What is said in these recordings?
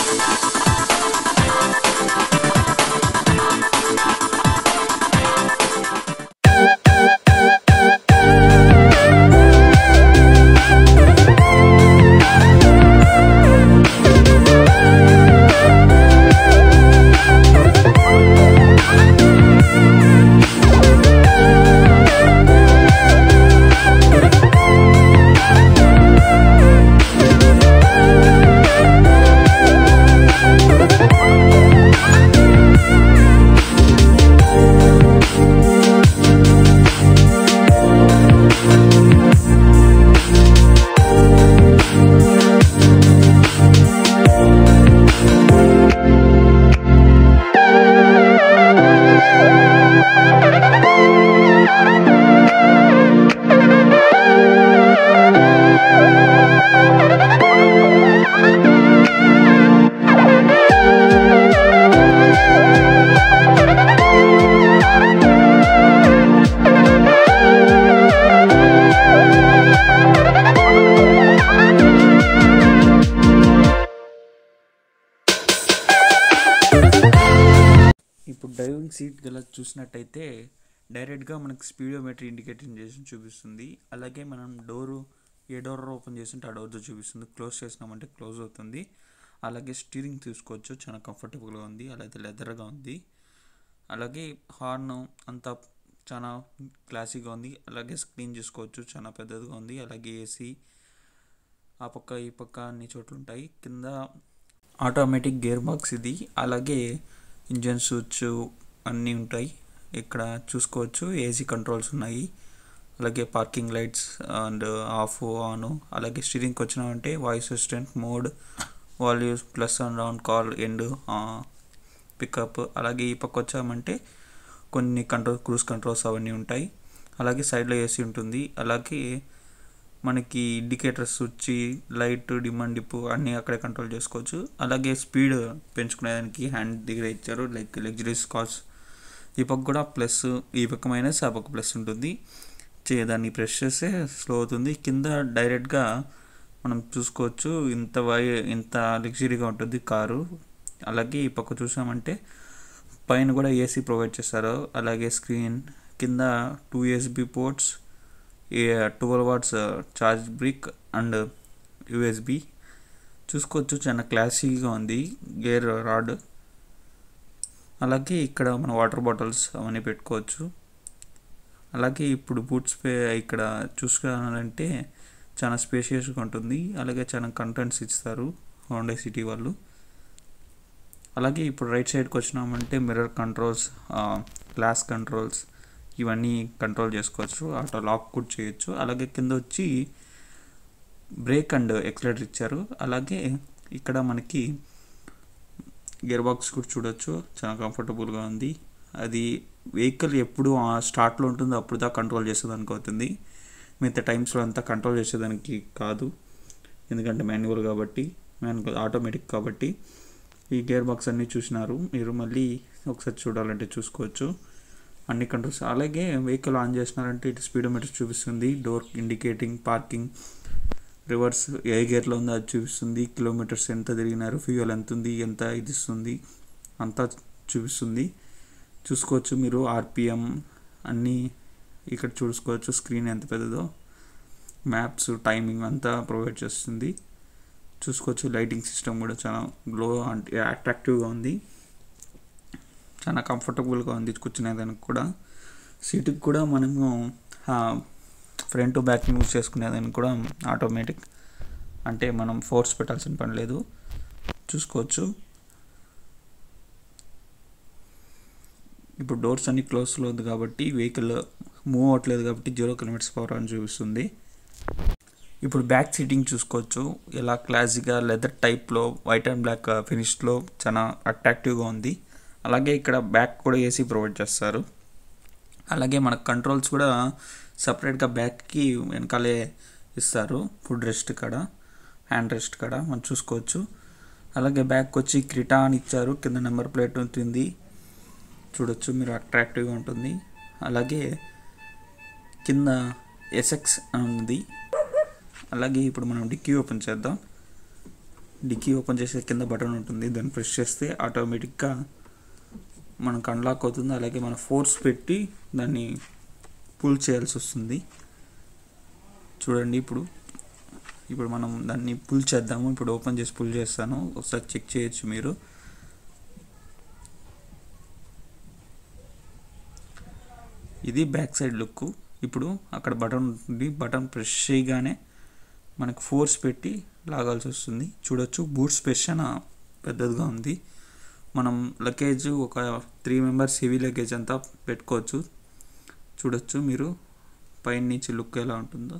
ఇప్పుడు driving seat గల చూసినట్టయితే డైరెక్ట్గా మనకి స్పీడోమీటర్ ఇండికేటర్ చేసి చూపిస్తుంది అలాగే మనం డోరు ఏ డోర్ ఓపెన్ చేస్తుంటే ఆ డోర్తో చూపిస్తుంది క్లోజ్ చేసినామంటే క్లోజ్ అవుతుంది అలాగే స్టీరింగ్ తీసుకోవచ్చు చాలా కంఫర్టబుల్గా ఉంది అలాగే లెదర్గా ఉంది అలాగే హార్న్ అంతా చాలా క్లాసీగా ఉంది అలాగే స్క్రీన్ చూసుకోవచ్చు చాలా పెద్దదిగా ఉంది అలాగే ఏసీ ఆ పక్క ఈ పక్క అన్ని చోట్ల ఉంటాయి కింద ఆటోమేటిక్ గేర్ బాక్స్ ఇది అలాగే ఇంజన్ స్విచ్ అన్నీ ఉంటాయి ఇక్కడ చూసుకోవచ్చు ఏసీ కంట్రోల్స్ ఉన్నాయి అలాగే parking lights and off on అలాగే స్టీరింగ్కి వచ్చినామంటే voice assistant mode values plus and down call end pickup అలాగే ఈ పక్క వచ్చామంటే కొన్ని కంట్రోల్ క్రూజ్ కంట్రోల్స్ అవన్నీ ఉంటాయి అలాగే సైడ్లో ఏసీ ఉంటుంది అలాగే మనకి ఇండికేటర్స్ వచ్చి లైట్ డిమ్ అండ్ డిప్ అన్నీ అక్కడే కంట్రోల్ చేసుకోవచ్చు అలాగే స్పీడ్ పెంచుకునేదానికి హ్యాండ్ దగ్గర ఇచ్చారు లైక్ లగ్జరీస్ కార్స్ ఈ పక్క కూడా ప్లస్ ఈ పక్క మైనస్ ఆ పక్క ప్లస్ ఉంటుంది చే దాన్ని ప్రెస్ చేస్తే స్లో అవుతుంది కింద డైరెక్ట్గా మనం చూసుకోవచ్చు ఇంత వై ఇంత లగ్జరీగా ఉంటుంది కారు అలాగే ఈ పక్క చూసామంటే పైన కూడా ఏసీ ప్రొవైడ్ చేస్తారు అలాగే స్క్రీన్ కింద two USB ports twelve watts charge brick and USB చూసుకోవచ్చు చాలా క్లాసీగా ఉంది గేర్ రాడ్ అలాగే ఇక్కడ మన వాటర్ బాటిల్స్ అవన్నీ పెట్టుకోవచ్చు అలాగే ఇప్పుడు బూట్స్ పే ఇక్కడ చూసుకోవాలంటే చాలా స్పేషియస్గా ఉంటుంది అలాగే చాలా కంటెంట్స్ ఇస్తారు హోండే సిటీ వాళ్ళు అలాగే ఇప్పుడు రైట్ సైడ్కి వచ్చినామంటే మిర్రర్ కంట్రోల్స్ గ్లాస్ కంట్రోల్స్ ఇవన్నీ కంట్రోల్ చేసుకోవచ్చు ఆటో లాక్ కూడా చేయొచ్చు అలాగే కింద వచ్చి బ్రేక్ అండ్ ఎక్సలేటర్ ఇచ్చారు అలాగే ఇక్కడ మనకి గేర్ బాక్స్ కూడా చూడొచ్చు చాలా కంఫర్టబుల్గా ఉంది అది వెహికల్ ఎప్పుడు స్టార్ట్లో ఉంటుందో అప్పుడు దా కంట్రోల్ చేసేదానికి అవుతుంది మిగతా టైమ్స్లో అంతా కంట్రోల్ చేసేదానికి కాదు ఎందుకంటే మాన్యువల్ కాబట్టి మాన్యువల్ ఆటోమేటిక్ కాబట్టి ఈ గేర్ బాక్స్ అన్నీ చూసినారు మీరు మళ్ళీ ఒకసారి చూడాలంటే చూసుకోవచ్చు అన్ని కంట్రోల్స్ అలాగే వెహికల్ ఆన్ చేసినారంటే ఇటు స్పీడోమీటర్ చూపిస్తుంది డోర్ ఇండికేటింగ్ పార్కింగ్ రివర్స్ ఏ గేర్లో ఉందో అది చూపిస్తుంది కిలోమీటర్స్ ఎంత తిరిగినారు ఫ్యూయల్ ఎంత ఉంది ఎంత ఇది ఇస్తుంది అంతా చూపిస్తుంది చూసుకోవచ్చు మీరు ఆర్పిఎం అన్నీ ఇక్కడ చూసుకోవచ్చు స్క్రీన్ ఎంత పెద్దదో మ్యాప్స్ టైమింగ్ అంతా ప్రొవైడ్ చేస్తుంది చూసుకోవచ్చు లైటింగ్ సిస్టమ్ కూడా చాలా గ్లో అంటే అట్రాక్టివ్గా ఉంది చాలా కంఫర్టబుల్గా ఉంది కూర్చునేదానికి కూడా సీటుకి కూడా మనము ఫ్రంట్ బ్యాక్ యూజ్ చేసుకునేదానికి కూడా ఆటోమేటిక్ అంటే మనం ఫోర్స్ పెట్టాల్సిన పని లేదు చూసుకోవచ్చు ఇప్పుడు డోర్స్ అన్ని క్లోజ్లో ఉంది కాబట్టి వెహికల్ మూవ్ అవ్వట్లేదు కాబట్టి జీరో కిలోమీటర్స్ పవర్ అని చూపిస్తుంది ఇప్పుడు బ్యాక్ సీటింగ్ చూసుకోవచ్చు ఎలా క్లాసీగా లెదర్ టైప్లో వైట్ అండ్ బ్లాక్ ఫినిష్లో చాలా అట్రాక్టివ్గా ఉంది అలాగే ఇక్కడ బ్యాక్ కూడా ఏసీ ప్రొవైడ్ చేస్తారు అలాగే మన కంట్రోల్స్ కూడా సపరేట్గా బ్యాక్కి వెనకాలే ఇస్తారు ఫుడ్ రెస్ట్ కాడ హ్యాండ్ రెస్ట్ కాడ మనం చూసుకోవచ్చు అలాగే బ్యాక్ వచ్చి క్రిటా అని ఇచ్చారు కింద నెంబర్ ప్లేట్ ఉంటుంది చూడొచ్చు మీరు అట్రాక్టివ్గా ఉంటుంది అలాగే కింద ఎస్ఎక్స్ అని ఉంది అలాగే ఇప్పుడు మనం డిక్కీ ఓపెన్ చేద్దాం డిక్కీ ఓపెన్ చేసే కింద బటన్ ఉంటుంది దాన్ని ప్రెస్ చేస్తే ఆటోమేటిక్గా మనకు అన్లాక్ అవుతుంది అలాగే మన ఫోర్స్ పెట్టి దాన్ని పుల్ చేయాల్సి వస్తుంది చూడండి ఇప్పుడు ఇప్పుడు మనం దాన్ని పుల్ చేద్దాము ఇప్పుడు ఓపెన్ చేసి పుల్ చేస్తాను ఒకసారి చెక్ చేయొచ్చు మీరు ఇది బ్యాక్ సైడ్ లుక్ ఇప్పుడు అక్కడ బటన్ ఉంటుంది బటన్ ప్రెస్ చేయగానే మనకు ఫోర్స్ పెట్టి లాగాల్సి వస్తుంది చూడొచ్చు బూట్ స్పేస్ చాలా పెద్దదిగా ఉంది మనం లగేజ్ ఒక త్రీ మెంబర్స్ హెవీ లగేజ్ అంతా పెట్టుకోవచ్చు చూడొచ్చు మీరు పైన నుంచి లుక్ ఎలా ఉంటుందో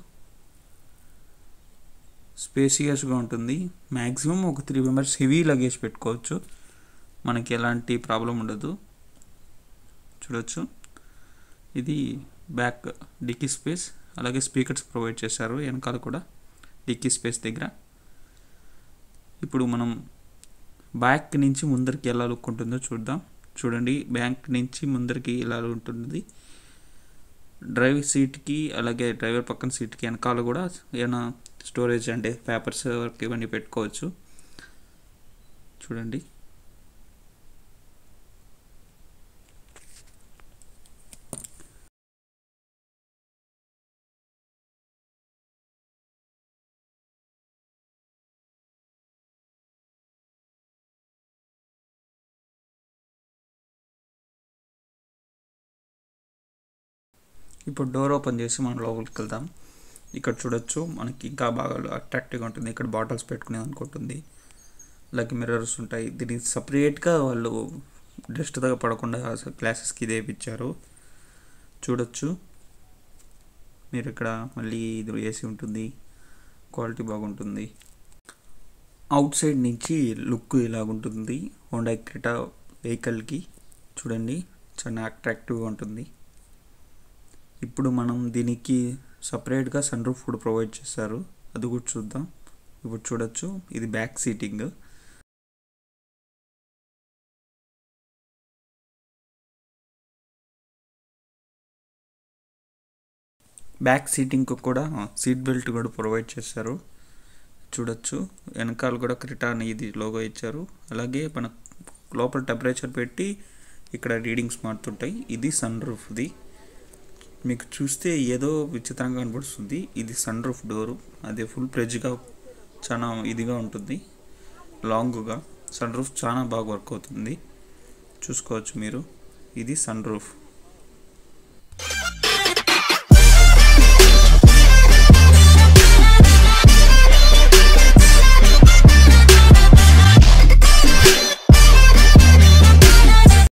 స్పేసియస్గా ఉంటుంది మ్యాక్సిమం ఒక త్రీ మెంబర్స్ హెవీ లగేజ్ పెట్టుకోవచ్చు మనకి ఎలాంటి ప్రాబ్లం ఉండదు చూడొచ్చు ఇది బ్యాక్ డిక్కీ స్పేస్ అలాగే స్పీకర్స్ ప్రొవైడ్ చేశారు వెనకాల కూడా డిక్కీ స్పేస్ దగ్గర ఇప్పుడు మనం బ్యాక్ నుంచి ముందరికి ఎలా లుక్ ఉంటుందో చూద్దాం చూడండి బ్యాంక్ నుంచి ముందరికి ఎలా ఉంటుంది డ్రైవ్ సీట్కి అలాగే డ్రైవర్ పక్కన సీట్కి వెనకాల కూడా ఏమైనా స్టోరేజ్ అంటే పేపర్స్ వర్క్ ఇవన్నీ పెట్టుకోవచ్చు చూడండి ఇప్పుడు డోర్ ఓపెన్ చేసి మనం లోపలికి వెళ్దాం ఇక్కడ చూడొచ్చు మనకి ఇంకా బాగా అట్రాక్టివ్గా ఉంటుంది ఇక్కడ బాటిల్స్ పెట్టుకునే అనుకుంటుంది అలాగే మిర్రర్స్ ఉంటాయి దీనికి సపరేట్గా వాళ్ళు డస్ట్ దగ్గర పడకుండా గ్లాసెస్కి ఇదే ఇచ్చారు చూడొచ్చు మీరు ఇక్కడ మళ్ళీ ఇది ఏసీ ఉంటుంది క్వాలిటీ బాగుంటుంది అవుట్ సైడ్ నుంచి లుక్ ఇలాగుంటుంది హోండా క్రిటా వెహికల్కి చూడండి చాలా అట్రాక్టివ్గా ఉంటుంది ఇప్పుడు మనం దీనికి సపరేట్గా సన్ రూఫ్ కూడా ప్రొవైడ్ చేశారు అది కూడా చూద్దాం ఇప్పుడు చూడొచ్చు ఇది బ్యాక్ సీటింగ్ బ్యాక్ సీటింగ్కి కూడా సీట్ బెల్ట్ కూడా ప్రొవైడ్ చేశారు చూడొచ్చు వెనకాల కూడా క్రిటా అని ఇది లోగో ఇచ్చారు అలాగే మన లోపల టెంపరేచర్ పెట్టి ఇక్కడ రీడింగ్స్ మారుతుంటాయి ఇది సన్ రూఫ్ది మీకు చూస్తే ఏదో విచిత్రంగా కనబడుతుంది ఇది సన్ రూఫ్ డోరు అదే ఫుల్ ప్రెజ్గా చాలా ఇదిగా ఉంటుంది లాంగ్గా సన్ రూఫ్ చాలా బాగా వర్క్ అవుతుంది చూసుకోవచ్చు మీరు ఇది సన్ రూఫ్